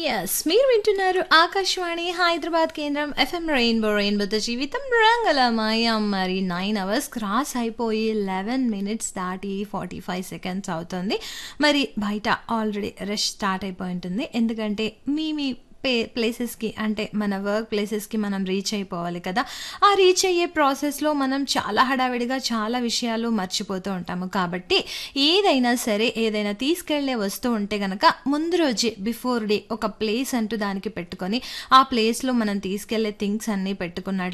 yes మీరు వింటున్నారు ఆకాశవాణి హైదరాబాద్ కేంద్రం ఎఫ్ఎం రెయిన్బో రెయిన్బోతో జీవితం రంగలమయం మరి నైన్ అవర్స్ క్రాస్ అయిపోయి లెవెన్ మినిట్స్ దాటి ఫార్టీ ఫైవ్ సెకండ్స్ అవుతుంది మరి బయట ఆల్రెడీ రష్ స్టార్ట్ అయిపోయి ఉంటుంది ఎందుకంటే మీ మీ పే ప్లేసెస్కి అంటే మన వర్క్ ప్లేసెస్కి మనం రీచ్ అయిపోవాలి కదా ఆ రీచ్ అయ్యే ప్రాసెస్లో మనం చాలా హడావిడిగా చాలా విషయాలు మర్చిపోతూ ఉంటాము కాబట్టి ఏదైనా సరే ఏదైనా తీసుకెళ్లే వస్తువు ఉంటే గనక ముందు రోజే బిఫోర్ డే ఒక ప్లేస్ అంటూ దానికి పెట్టుకొని ఆ ప్లేస్లో మనం తీసుకెళ్లే థింగ్స్ అన్నీ పెట్టుకున్నట్లు